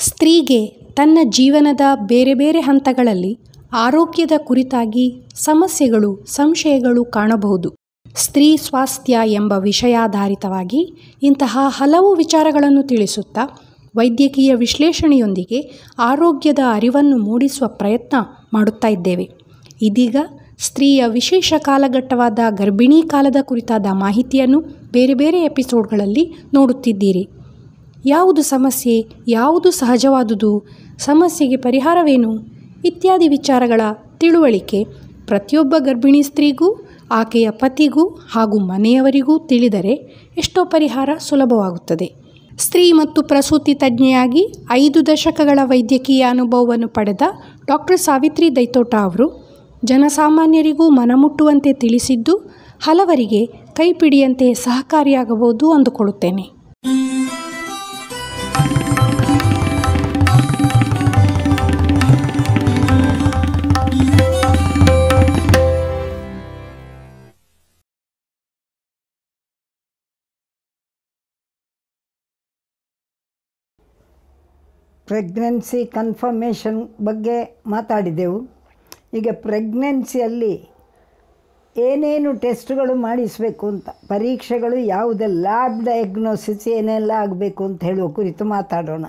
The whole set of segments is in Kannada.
ಸ್ತ್ರೀಗೆ ತನ್ನ ಜೀವನದ ಬೇರೆ ಬೇರೆ ಹಂತಗಳಲ್ಲಿ ಆರೋಗ್ಯದ ಕುರಿತಾಗಿ ಸಮಸ್ಯೆಗಳು ಸಂಶಯಗಳು ಕಾಣಬಹುದು ಸ್ತ್ರೀ ಸ್ವಾಸ್ಥ್ಯ ಎಂಬ ವಿಷಯಾಧಾರಿತವಾಗಿ ಇಂತಹ ಹಲವು ವಿಚಾರಗಳನ್ನು ತಿಳಿಸುತ್ತಾ ವೈದ್ಯಕೀಯ ವಿಶ್ಲೇಷಣೆಯೊಂದಿಗೆ ಆರೋಗ್ಯದ ಅರಿವನ್ನು ಮೂಡಿಸುವ ಪ್ರಯತ್ನ ಮಾಡುತ್ತಾ ಇದ್ದೇವೆ ಇದೀಗ ಸ್ತ್ರೀಯ ವಿಶೇಷ ಕಾಲಘಟ್ಟವಾದ ಗರ್ಭಿಣಿ ಕಾಲದ ಕುರಿತಾದ ಮಾಹಿತಿಯನ್ನು ಬೇರೆ ಬೇರೆ ಎಪಿಸೋಡ್ಗಳಲ್ಲಿ ನೋಡುತ್ತಿದ್ದೀರಿ ಯಾವುದು ಸಮಸ್ಯೆ ಯಾವುದು ಸಹಜವಾದುದು ಸಮಸ್ಯೆಗೆ ಪರಿಹಾರವೇನು ಇತ್ಯಾದಿ ವಿಚಾರಗಳ ತಿಳುವಳಿಕೆ ಪ್ರತಿಯೊಬ್ಬ ಗರ್ಭಿಣಿ ಸ್ತ್ರೀಗೂ ಆಕೆಯ ಪತಿಗೂ ಹಾಗೂ ಮನೆಯವರಿಗೂ ತಿಳಿದರೆ ಎಷ್ಟೋ ಪರಿಹಾರ ಸುಲಭವಾಗುತ್ತದೆ ಸ್ತ್ರೀ ಮತ್ತು ಪ್ರಸೂತಿ ತಜ್ಞೆಯಾಗಿ ಐದು ದಶಕಗಳ ವೈದ್ಯಕೀಯ ಅನುಭವವನ್ನು ಪಡೆದ ಡಾಕ್ಟರ್ ಸಾವಿತ್ರಿ ದೈತೋಟ ಅವರು ಜನಸಾಮಾನ್ಯರಿಗೂ ಮನಮುಟ್ಟುವಂತೆ ತಿಳಿಸಿದ್ದು ಹಲವರಿಗೆ ಕೈಪಿಡಿಯಂತೆ ಸಹಕಾರಿಯಾಗಬಹುದು ಅಂದುಕೊಳ್ಳುತ್ತೇನೆ ಪ್ರೆಗ್ನೆನ್ಸಿ ಕನ್ಫರ್ಮೇಷನ್ ಬಗ್ಗೆ ಮಾತಾಡಿದೆವು ಈಗ ಪ್ರೆಗ್ನೆನ್ಸಿಯಲ್ಲಿ ಏನೇನು ಟೆಸ್ಟ್ಗಳು ಮಾಡಿಸಬೇಕು ಅಂತ ಪರೀಕ್ಷೆಗಳು ಯಾವುದೆಲ್ಲ ಲ್ಯಾಬ್ ಡಯಾಗ್ನೋಸಿಸ್ ಏನೆಲ್ಲ ಆಗಬೇಕು ಅಂತ ಹೇಳುವ ಕುರಿತು ಮಾತಾಡೋಣ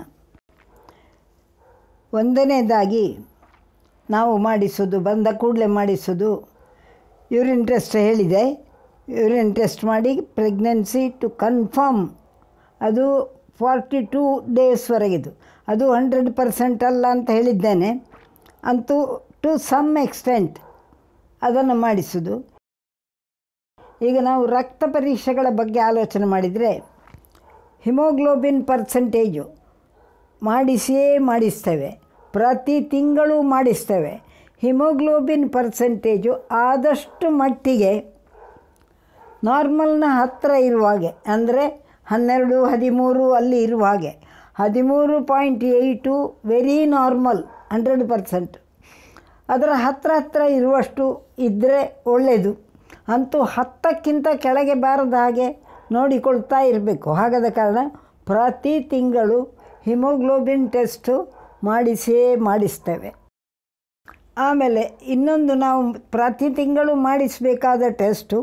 ಒಂದನೇದಾಗಿ ನಾವು ಮಾಡಿಸೋದು ಬಂದ ಕೂಡಲೇ ಮಾಡಿಸೋದು ಯೂರಿನ್ ಟೆಸ್ಟ್ ಹೇಳಿದೆ ಯೂರಿನ್ ಟೆಸ್ಟ್ ಮಾಡಿ ಪ್ರೆಗ್ನೆನ್ಸಿ ಟು ಕನ್ಫರ್ಮ್ ಅದು ಫಾರ್ಟಿ ಟೂ ಡೇಸ್ವರೆಗಿದು ಅದು ಹಂಡ್ರೆಡ್ ಪರ್ಸೆಂಟ್ ಅಲ್ಲ ಅಂತ ಹೇಳಿದ್ದೇನೆ ಅಂತೂ ಟು ಸಮ್ ಎಕ್ಸ್ಟೆಂಟ್ ಅದನ್ನು ಮಾಡಿಸೋದು ಈಗ ನಾವು ರಕ್ತ ಪರೀಕ್ಷೆಗಳ ಬಗ್ಗೆ ಆಲೋಚನೆ ಮಾಡಿದರೆ ಹಿಮೋಗ್ಲೋಬಿನ್ ಪರ್ಸೆಂಟೇಜು ಮಾಡಿಸಿಯೇ ಮಾಡಿಸ್ತೇವೆ ಪ್ರತಿ ತಿಂಗಳು ಮಾಡಿಸ್ತೇವೆ ಹಿಮೋಗ್ಲೋಬಿನ್ ಪರ್ಸೆಂಟೇಜು ಆದಷ್ಟು ಮಟ್ಟಿಗೆ ನಾರ್ಮಲ್ನ ಹತ್ತಿರ ಇರುವ ಹಾಗೆ ಅಂದರೆ ಹನ್ನೆರಡು ಹದಿಮೂರು ಅಲ್ಲಿ ಇರುವ ಹಾಗೆ ಹದಿಮೂರು point eight very normal hundred percent ಅದರ ಹತ್ತಿರ ಹತ್ತಿರ ಇರುವಷ್ಟು ಇದ್ದರೆ ಒಳ್ಳೆಯದು ಅಂತೂ ಹತ್ತಕ್ಕಿಂತ ಕೆಳಗೆ ಬಾರದ ಹಾಗೆ ನೋಡಿಕೊಳ್ತಾ ಇರಬೇಕು ಹಾಗಾದ ಕಾರಣ ಪ್ರತಿ ತಿಂಗಳು ಹಿಮೋಗ್ಲೋಬಿನ್ ಟೆಸ್ಟು ಮಾಡಿಸೇ ಮಾಡಿಸ್ತೇವೆ ಆಮೇಲೆ ಇನ್ನೊಂದು ನಾವು ಪ್ರತಿ ತಿಂಗಳು ಮಾಡಿಸಬೇಕಾದ ಟೆಸ್ಟು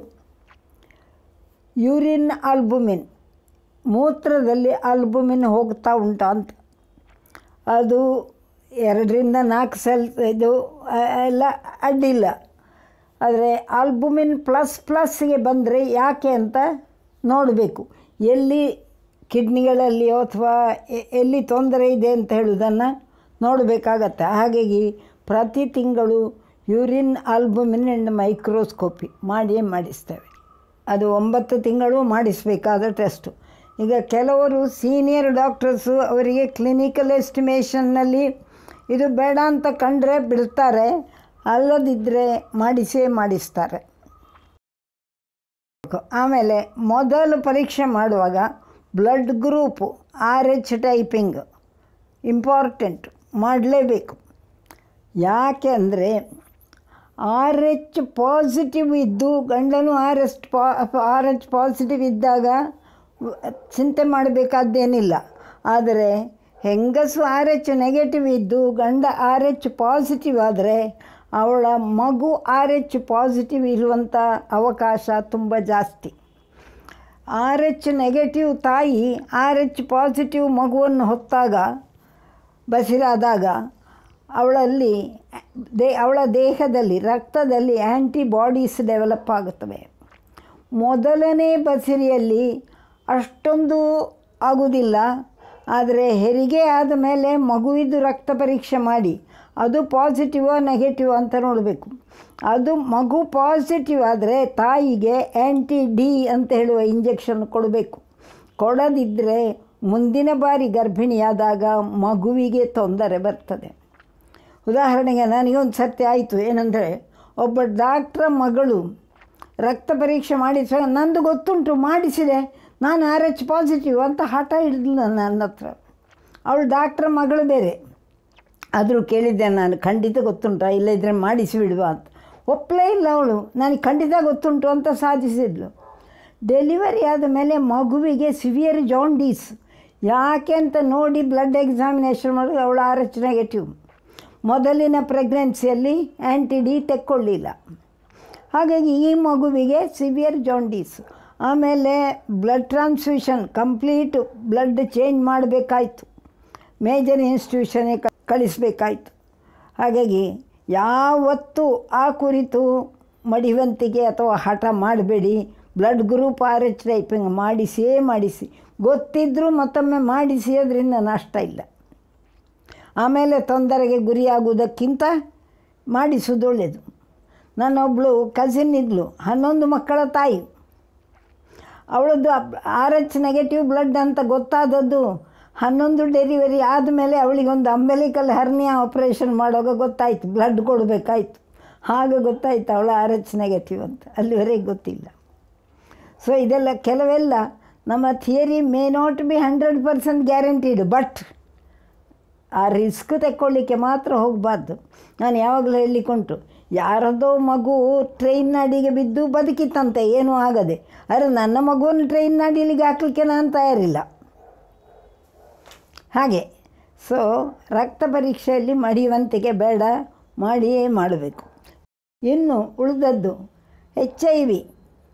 ಯೂರಿನ್ ಆಲ್ಬುಮಿನ್ ಮೂತ್ರದಲ್ಲಿ ಆಲ್ಬುಮಿನ್ ಹೋಗ್ತಾ ಉಂಟಾ ಅಂತ ಅದು ಎರಡರಿಂದ ನಾಲ್ಕು ಸೆಲ್ ಇದು ಎಲ್ಲ ಅಡ್ಡಿಲ್ಲ ಆದರೆ ಆಲ್ಬುಮಿನ್ ಪ್ಲಸ್ ಪ್ಲಸ್ಗೆ ಬಂದರೆ ಯಾಕೆ ಅಂತ ನೋಡಬೇಕು ಎಲ್ಲಿ ಕಿಡ್ನಿಗಳಲ್ಲಿಯೋ ಅಥವಾ ಎಲ್ಲಿ ತೊಂದರೆ ಇದೆ ಅಂತ ಹೇಳುವುದನ್ನು ನೋಡಬೇಕಾಗತ್ತೆ ಹಾಗಾಗಿ ಪ್ರತಿ ತಿಂಗಳು ಯೂರಿನ್ ಆಲ್ಬುಮಿನ್ ಆ್ಯಂಡ್ ಮೈಕ್ರೋಸ್ಕೋಪಿ ಮಾಡಿಯೇ ಮಾಡಿಸ್ತೇವೆ ಅದು ಒಂಬತ್ತು ತಿಂಗಳು ಮಾಡಿಸಬೇಕಾದ ಟೆಸ್ಟು ಈಗ ಕೆಲವರು ಸೀನಿಯರ್ ಡಾಕ್ಟರ್ಸು ಅವರಿಗೆ ಕ್ಲಿನಿಕಲ್ ಎಸ್ಟಿಮೇಷನ್ನಲ್ಲಿ ಇದು ಬೇಡ ಅಂತ ಕಂಡ್ರೆ ಬಿಡ್ತಾರೆ ಅಲ್ಲದಿದ್ದರೆ ಮಾಡಿಸೇ ಮಾಡಿಸ್ತಾರೆ ಆಮೇಲೆ ಮೊದಲು ಪರೀಕ್ಷೆ ಮಾಡುವಾಗ blood group R H typing important ಮಾಡಲೇಬೇಕು ಯಾಕೆ ಅಂದರೆ ಆರ್ ಎಚ್ ಪಾಸಿಟಿವ್ ಇದ್ದು ಗಂಡನು ಆರ್ ಎಸ್ ಪಾ ಆರ್ ಎಚ್ ಪಾಸಿಟಿವ್ ಇದ್ದಾಗ ಚಿಂತೆ ಮಾಡಬೇಕಾದ್ದೇನಿಲ್ಲ ಆದರೆ ಹೆಂಗಸು ಆರ್ ಎಚ್ ನೆಗೆಟಿವ್ ಇದ್ದು ಗಂಡ ಆರ್ ಎಚ್ ಪಾಸಿಟಿವ್ ಆದರೆ ಅವಳ ಮಗು ಆರ್ ಎಚ್ ಪಾಸಿಟಿವ್ ಇರುವಂಥ ಅವಕಾಶ ತುಂಬ ಜಾಸ್ತಿ ಆರ್ ಎಚ್ ನೆಗೆಟಿವ್ ತಾಯಿ ಆರ್ ಎಚ್ ಪಾಸಿಟಿವ್ ಮಗುವನ್ನು ಹೊತ್ತಾಗ ಬಸಿರಾದಾಗ ಅವಳಲ್ಲಿ ದೇ ಅವಳ ದೇಹದಲ್ಲಿ ರಕ್ತದಲ್ಲಿ ಆ್ಯಂಟಿಬಾಡೀಸ್ ಡೆವಲಪ್ ಆಗುತ್ತವೆ ಮೊದಲನೇ ಬಸಿರಿಯಲ್ಲಿ ಅಷ್ಟೊಂದು ಆಗುವುದಿಲ್ಲ ಆದರೆ ಹೆರಿಗೆ ಆದ ಮೇಲೆ ಮಗುವಿದ್ದು ರಕ್ತ ಪರೀಕ್ಷೆ ಮಾಡಿ ಅದು ಪಾಸಿಟಿವ ನೆಗೆಟಿವ್ ಅಂತ ನೋಡಬೇಕು ಅದು ಮಗು ಪಾಸಿಟಿವ್ ಆದರೆ ತಾಯಿಗೆ ಆ್ಯಂಟಿ ಡಿ ಅಂತ ಹೇಳುವ ಇಂಜೆಕ್ಷನ್ ಕೊಡಬೇಕು ಕೊಡದಿದ್ದರೆ ಮುಂದಿನ ಬಾರಿ ಗರ್ಭಿಣಿಯಾದಾಗ ಮಗುವಿಗೆ ತೊಂದರೆ ಬರ್ತದೆ ಉದಾಹರಣೆಗೆ ನನಗೊಂದು ಸತ್ಯ ಆಯಿತು ಏನಂದರೆ ಒಬ್ಬ ಡಾಕ್ಟ್ರ ಮಗಳು ರಕ್ತ ಪರೀಕ್ಷೆ ಮಾಡಿಸುವಾಗ ನಂದು ಗೊತ್ತುಂಟು ಮಾಡಿಸಿದೆ ನಾನು ಆರ್ ಎಚ್ ಪಾಸಿಟಿವ್ ಅಂತ ಹಠ ಹಿಡಿದ್ಲು ನನ್ನ ಹತ್ರ ಅವಳು ಡಾಕ್ಟ್ರ ಮಗಳು ಬೇರೆ ಆದರೂ ಕೇಳಿದ್ದೆ ನಾನು ಖಂಡಿತ ಗೊತ್ತುಂಟ ಇಲ್ಲದಿದ್ದರೆ ಮಾಡಿಸಿ ಬಿಡುವ ಅಂತ ಒಪ್ಪಲೇ ಇಲ್ಲ ಅವಳು ನನಗೆ ಖಂಡಿತ ಗೊತ್ತುಂಟು ಅಂತ ಸಾಧಿಸಿದ್ಲು ಡೆಲಿವರಿ ಆದ ಮೇಲೆ ಮಗುವಿಗೆ ಸಿವಿಯರ್ ಜಾಂಡೀಸ್ ಯಾಕೆ ಅಂತ ನೋಡಿ ಬ್ಲಡ್ ಎಕ್ಸಾಮಿನೇಷನ್ ಮಾಡಿದ್ರೆ ಅವಳು ಆರ್ ಎಚ್ ನೆಗೆಟಿವ್ ಮೊದಲಿನ ಪ್ರೆಗ್ನೆನ್ಸಿಯಲ್ಲಿ ಆ್ಯಂಟಿ ಡಿ ತೆಕ್ಕೊಳ್ಳಿಲ್ಲ ಹಾಗಾಗಿ ಈ ಮಗುವಿಗೆ ಸಿವಿಯರ್ ಜಾಂಡೀಸ್ ಆಮೇಲೆ blood transfusion complete blood change ಮಾಡಬೇಕಾಯ್ತು ಮೇಜರ್ ಇನ್ಸ್ಟಿಟ್ಯೂಷನಿಗೆ ಕಳಿಸ್ಬೇಕಾಯ್ತು ಹಾಗಾಗಿ ಯಾವತ್ತೂ ಆ ಕುರಿತು ಮಡಿವಂತಿಕೆ ಅಥವಾ ಹಠ ಮಾಡಬೇಡಿ blood group R H typing ಮಾಡಿಸಿಯೇ ಮಾಡಿಸಿ ಗೊತ್ತಿದ್ದರೂ ಮತ್ತೊಮ್ಮೆ ಮಾಡಿಸಿ ಅದರಿಂದ ನಷ್ಟ ಇಲ್ಲ ಆಮೇಲೆ ತೊಂದರೆಗೆ ಗುರಿಯಾಗುವುದಕ್ಕಿಂತ ಮಾಡಿಸೋದು ಒಳ್ಳೆಯದು ನನ್ನೊಬ್ಬಳು ಕಸಿನ್ ಇದ್ಲು ಹನ್ನೊಂದು ಮಕ್ಕಳ ತಾಯಿ ಅವಳದ್ದು ಆರ್ ಎಚ್ ನೆಗೆಟಿವ್ ಬ್ಲಡ್ ಅಂತ ಗೊತ್ತಾದದ್ದು ಹನ್ನೊಂದು ಡೆಲಿವರಿ ಆದಮೇಲೆ ಅವಳಿಗೊಂದು ಅಂಬೆಲಿಕಲ್ ಹರ್ನಿಯಾ ಆಪ್ರೇಷನ್ ಮಾಡುವಾಗ ಗೊತ್ತಾಯಿತು ಬ್ಲಡ್ ಕೊಡಬೇಕಾಯ್ತು ಆಗ ಗೊತ್ತಾಯ್ತು ಅವಳು ಆರ್ ಎಚ್ ನೆಗೆಟಿವ್ ಅಂತ ಅಲ್ಲಿವರೆಗೆ ಗೊತ್ತಿಲ್ಲ ಸೊ ಇದೆಲ್ಲ ಕೆಲವೆಲ್ಲ ನಮ್ಮ theory may not be hundred percent guaranteed but ಆ ರಿಸ್ಕ್ ತೆಕ್ಕೊಳ್ಳಿಕ್ಕೆ ಮಾತ್ರ ಹೋಗಬಾರ್ದು ನಾನು ಯಾವಾಗಲೂ ಹೇಳಲಿಕ್ಕುಂಟು ಯಾರದೋ ಮಗು ಟ್ರೈನ್ ಅಡಿಗೆ ಬಿದ್ದು ಬದುಕಿತ್ತಂತೆ ಏನೂ ಆಗದೆ ಆದರೆ ನನ್ನ ಮಗುವನ್ನು ಟ್ರೈನ್ ಅಡಿಲಿಗೆ ಹಾಕಲಿಕ್ಕೆ ನಾನು ತಯಾರಿಲ್ಲ ಹಾಗೆ ಸೊ ರಕ್ತ ಪರೀಕ್ಷೆಯಲ್ಲಿ ಮಡಿಯುವಂತಿಗೆ ಬೇಡ ಮಾಡಿಯೇ ಮಾಡಬೇಕು ಇನ್ನು ಉಳಿದದ್ದು H I V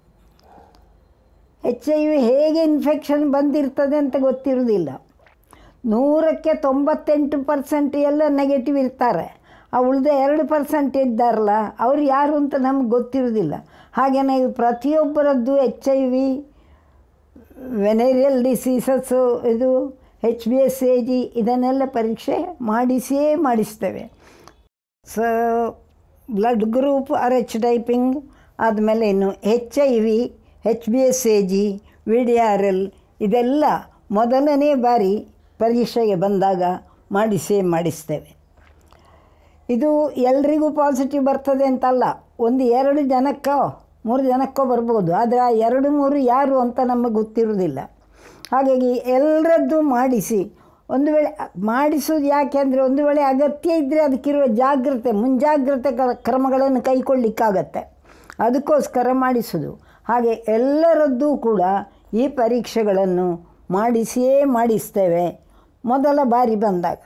H I V ಹೇಗೆ ಇನ್ಫೆಕ್ಷನ್ ಬಂದಿರ್ತದೆ ಅಂತ ಗೊತ್ತಿರೋದಿಲ್ಲ ನೂರಕ್ಕೆ ತೊಂಬತ್ತೆಂಟು ಪರ್ಸೆಂಟ್ ಎಲ್ಲ ನೆಗೆಟಿವ್ ಇರ್ತಾರೆ ಆ ಉಳಿದ ಎರಡು ಪರ್ಸೆಂಟ್ ಇದ್ದಾರಲ್ಲ ಅವ್ರು ಯಾರು ಅಂತ ನಮ್ಗೆ ಗೊತ್ತಿರೋದಿಲ್ಲ ಹಾಗೆಯೇ ಪ್ರತಿಯೊಬ್ಬರದ್ದು H I V venereal diseases ಇದು H B S A G ಇದನ್ನೆಲ್ಲ ಪರೀಕ್ಷೆ ಮಾಡಿಸಿಯೇ ಮಾಡಿಸ್ತೇವೆ so blood group R H typing ಆದಮೇಲೆ ಇನ್ನು H I V H B S A G V D R L ಇದೆಲ್ಲ ಮೊದಲನೇ ಬಾರಿ ಪರೀಕ್ಷೆಗೆ ಬಂದಾಗ ಮಾಡಿಸೇ ಮಾಡಿಸ್ತೇವೆ ಇದು ಎಲ್ರಿಗೂ ಪಾಸಿಟಿವ್ ಬರ್ತದೆ ಅಂತಲ್ಲ ಒಂದು ಎರಡು ಜನಕ್ಕೋ ಮೂರು ಜನಕ್ಕೋ ಬರ್ಬೋದು ಆದರೆ ಆ ಎರಡು ಮೂರು ಯಾರು ಅಂತ ನಮಗೆ ಗೊತ್ತಿರೋದಿಲ್ಲ ಹಾಗಾಗಿ ಎಲ್ಲರದ್ದು ಮಾಡಿಸಿ ಒಂದು ವೇಳೆ ಮಾಡಿಸೋದು ಯಾಕೆ ಅಂದರೆ ಒಂದು ವೇಳೆ ಅಗತ್ಯ ಇದ್ದರೆ ಅದಕ್ಕಿರುವ ಜಾಗ್ರತೆ ಮುಂಜಾಗ್ರತೆ ಕ- ಕ್ರಮಗಳನ್ನು ಕೈಗೊಳ್ಳಿಕ್ಕಾಗತ್ತೆ ಅದಕ್ಕೋಸ್ಕರ ಮಾಡಿಸೋದು ಹಾಗೆ ಎಲ್ಲರದ್ದೂ ಕೂಡ ಈ ಪರೀಕ್ಷೆಗಳನ್ನು ಮಾಡಿಸಿಯೇ ಮಾಡಿಸ್ತೇವೆ ಮೊದಲ ಬಾರಿ ಬಂದಾಗ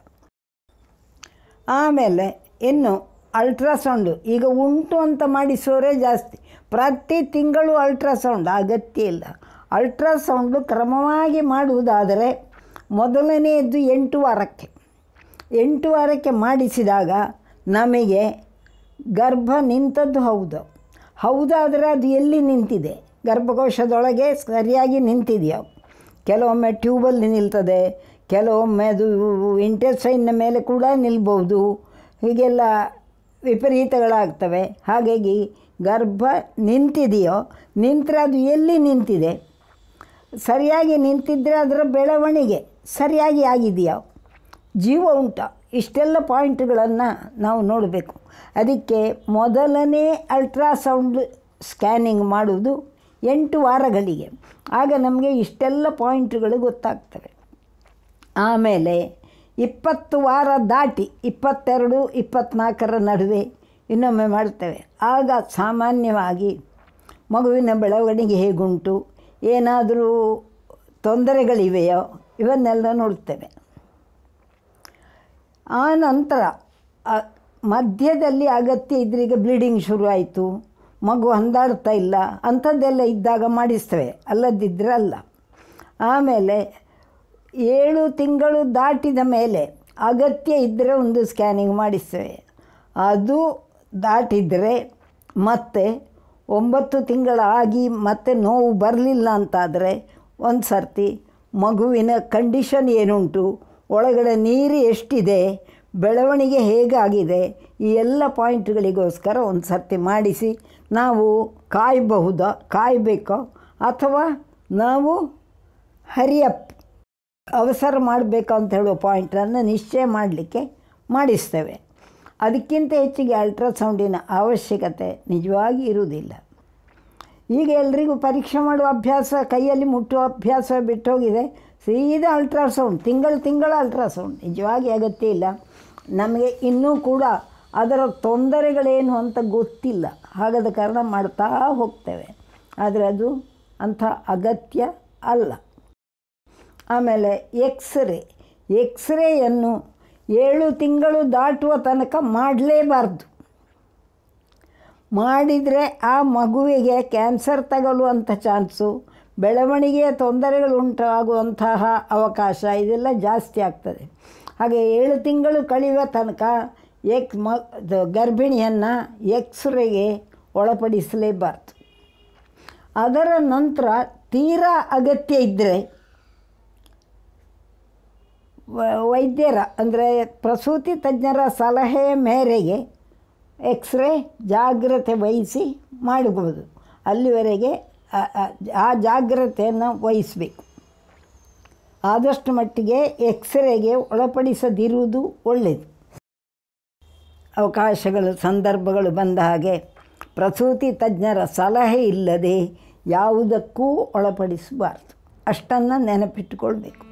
ಆಮೇಲೆ ಇನ್ನು ಅಲ್ಟ್ರಾಸೌಂಡು ಈಗ ಉಂಟು ಅಂತ ಮಾಡಿಸೋರೇ ಜಾಸ್ತಿ ಪ್ರತಿ ತಿಂಗಳು ಅಲ್ಟ್ರಾಸೌಂಡ್ ಅಗತ್ಯ ಇಲ್ಲ ಅಲ್ಟ್ರಾಸೌಂಡು ಕ್ರಮವಾಗಿ ಮಾಡುವುದಾದರೆ ಮೊದಲನೆಯದ್ದು ಎಂಟು ವಾರಕ್ಕೆ ಎಂಟು ವಾರಕ್ಕೆ ಮಾಡಿಸಿದಾಗ ನಮಗೆ ಗರ್ಭ ನಿಂತದ್ದು ಹೌದು ಹೌದಾದರೆ ಅದು ಎಲ್ಲಿ ನಿಂತಿದೆ ಗರ್ಭಕೋಶದೊಳಗೆ ಸರಿಯಾಗಿ ನಿಂತಿದೆಯೋ ಕೆಲವೊಮ್ಮೆ ಟ್ಯೂಬಲ್ಲಿ ನಿಲ್ತದೆ ಕೆಲವೊಮ್ಮೆ ಅದು ಇಂಟೆಸ್ಟೈನ್ನ ಮೇಲೆ ಕೂಡ ನಿಲ್ಬೋದು ಹೀಗೆಲ್ಲ ವಿಪರೀತಗಳಾಗ್ತವೆ ಹಾಗಾಗಿ ಗರ್ಭ ನಿಂತಿದೆಯೋ ನಿಂತರೆ ಅದು ಎಲ್ಲಿ ನಿಂತಿದೆ ಸರಿಯಾಗಿ ನಿಂತಿದ್ದರೆ ಅದರ ಬೆಳವಣಿಗೆ ಸರಿಯಾಗಿ ಆಗಿದೆಯಾ ಜೀವ ಉಂಟ ಇಷ್ಟೆಲ್ಲ ಪಾಯಿಂಟ್ಗಳನ್ನು ನಾವು ನೋಡಬೇಕು ಅದಕ್ಕೆ ಮೊದಲನೇ ಅಲ್ಟ್ರಾಸೌಂಡ್ ಸ್ಕ್ಯಾನಿಂಗ್ ಮಾಡುವುದು ಎಂಟು ವಾರಗಳಿಗೆ ಆಗ ನಮಗೆ ಇಷ್ಟೆಲ್ಲ ಪಾಯಿಂಟ್ಗಳು ಗೊತ್ತಾಗ್ತವೆ ಆಮೇಲೆ ಇಪ್ಪತ್ತು ವಾರ ದಾಟಿ ಇಪ್ಪತ್ತೆರಡು ಇಪ್ಪತ್ತ್ನಾಲ್ಕರ ನಡುವೆ ಇನ್ನೊಮ್ಮೆ ಮಾಡ್ತೇವೆ ಆಗ ಸಾಮಾನ್ಯವಾಗಿ ಮಗುವಿನ ಬೆಳವಣಿಗೆ ಹೇಗುಂಟು ಏನಾದರೂ ತೊಂದರೆಗಳಿವೆಯೋ ಇವನ್ನೆಲ್ಲ ನೋಡ್ತೇವೆ ಆ ನಂತರ ಆ ಮಧ್ಯದಲ್ಲಿ ಅಗತ್ಯ ಇದ್ರೆ ಈಗ ಬ್ಲೀಡಿಂಗ್ ಶುರು ಆಯಿತು ಮಗು ಹಂದಾಡ್ತಾ ಇಲ್ಲ ಅಂಥದ್ದೆಲ್ಲ ಇದ್ದಾಗ ಮಾಡಿಸ್ತೇವೆ ಅಲ್ಲದಿದ್ದರೆ ಅಲ್ಲ ಆಮೇಲೆ ಏಳು ತಿಂಗಳು ದಾಟಿದ ಮೇಲೆ ಅಗತ್ಯ ಇದ್ದರೆ ಒಂದು ಸ್ಕ್ಯಾನಿಂಗ್ ಮಾಡಿಸ್ತೇವೆ ಅದು ದಾಟಿದರೆ ಮತ್ತೆ ಒಂಬತ್ತು ತಿಂಗಳಾಗಿ ಮತ್ತೆ ನೋವು ಬರಲಿಲ್ಲ ಅಂತಾದರೆ ಒಂದು ಸರ್ತಿ ಮಗುವಿನ ಕಂಡೀಷನ್ ಏನುಂಟು ಒಳಗಡೆ ನೀರು ಎಷ್ಟಿದೆ ಬೆಳವಣಿಗೆ ಹೇಗಾಗಿದೆ ಈ ಎಲ್ಲ ಪಾಯಿಂಟ್ಗಳಿಗೋಸ್ಕರ ಒಂದು ಸರ್ತಿ ಮಾಡಿಸಿ ನಾವು ಕಾಯಬಹುದಾ ಕಾಯಬೇಕೋ ಅಥವಾ ನಾವು ಹರಿಯಪ್ ಅವಸರ ಮಾಡಬೇಕು ಅಂತ ಹೇಳೋ ಪಾಯಿಂಟನ್ನು ನಿಶ್ಚಯ ಮಾಡಲಿಕ್ಕೆ ಮಾಡಿಸ್ತೇವೆ ಅದಕ್ಕಿಂತ ಹೆಚ್ಚಿಗೆ ಅಲ್ಟ್ರಾಸೌಂಡಿನ ಅವಶ್ಯಕತೆ ನಿಜವಾಗಿ ಇರುವುದಿಲ್ಲ ಈಗ ಎಲ್ರಿಗೂ ಪರೀಕ್ಷೆ ಮಾಡುವ ಅಭ್ಯಾಸ ಕೈಯಲ್ಲಿ ಮುಟ್ಟುವ ಅಭ್ಯಾಸ ಬಿಟ್ಟೋಗಿದೆ ಸೀದಾ ಅಲ್ಟ್ರಾಸೌಂಡ್ ತಿಂಗಳು ತಿಂಗಳ ಅಲ್ಟ್ರಾಸೌಂಡ್ ನಿಜವಾಗಿ ಅಗತ್ಯ ಇಲ್ಲ ನಮಗೆ ಇನ್ನೂ ಕೂಡ ಅದರ ತೊಂದರೆಗಳೇನು ಅಂತ ಗೊತ್ತಿಲ್ಲ ಹಾಗಾದ ಕಾರಣ ಮಾಡ್ತಾ ಹೋಗ್ತೇವೆ ಆದರೆ ಅದು ಅಂಥ ಅಗತ್ಯ ಅಲ್ಲ ಆಮೇಲೆ ಎಕ್ಸ್ರೇ ಎಕ್ಸ್ರೇಯನ್ನು ಏಳು ತಿಂಗಳು ದಾಟುವ ತನಕ ಮಾಡಲೇಬಾರ್ದು ಮಾಡಿದರೆ ಆ ಮಗುವಿಗೆ ಕ್ಯಾನ್ಸರ್ ತಗಲುವಂಥ ಚಾನ್ಸು ಬೆಳವಣಿಗೆಯ ತೊಂದರೆಗಳು ಉಂಟಾಗುವಂತಹ ಅವಕಾಶ ಇದೆಲ್ಲ ಜಾಸ್ತಿ ಆಗ್ತದೆ ಹಾಗೆ ಏಳು ತಿಂಗಳು ಕಳೆಯುವ ತನಕ ಎಕ್ ಮ ದ- ಗರ್ಭಿಣಿಯನ್ನು ಎಕ್ಸ್ರೇಗೆ ಒಳಪಡಿಸಲೇಬಾರ್ದು ಅದರ ನಂತರ ತೀರಾ ಅಗತ್ಯ ಇದ್ದರೆ ವ- ವೈದ್ಯರ ಅಂದರೆ ಪ್ರಸೂತಿ ತಜ್ಞರ ಸಲಹೆಯ ಮೇರೆಗೆ ಎಕ್ಸ್ರೇ ಜಾಗ್ರತೆ ವಹಿಸಿ ಮಾಡಬಹುದು ಅಲ್ಲಿವರೆಗೆ ಆ- ಆ- ಆ ಜಾಗ್ರತೆಯನ್ನು ವಹಿಸಬೇಕು ಆದಷ್ಟು ಮಟ್ಟಿಗೆ ಎಕ್ಸ್ರೇಗೆ ಒಳಪಡಿಸದಿರುವುದು ಒಳ್ಳೆಯದು ಅವಕಾಶಗಳು ಸಂದರ್ಭಗಳು ಬಂದ ಹಾಗೆ ಪ್ರಸೂತಿ ತಜ್ಞರ ಸಲಹೆ ಇಲ್ಲದೆ ಯಾವುದಕ್ಕೂ ಒಳಪಡಿಸಬಾರ್ದು ಅಷ್ಟನ್ನು ನೆನಪಿಟ್ಟುಕೊಳ್ಬೇಕು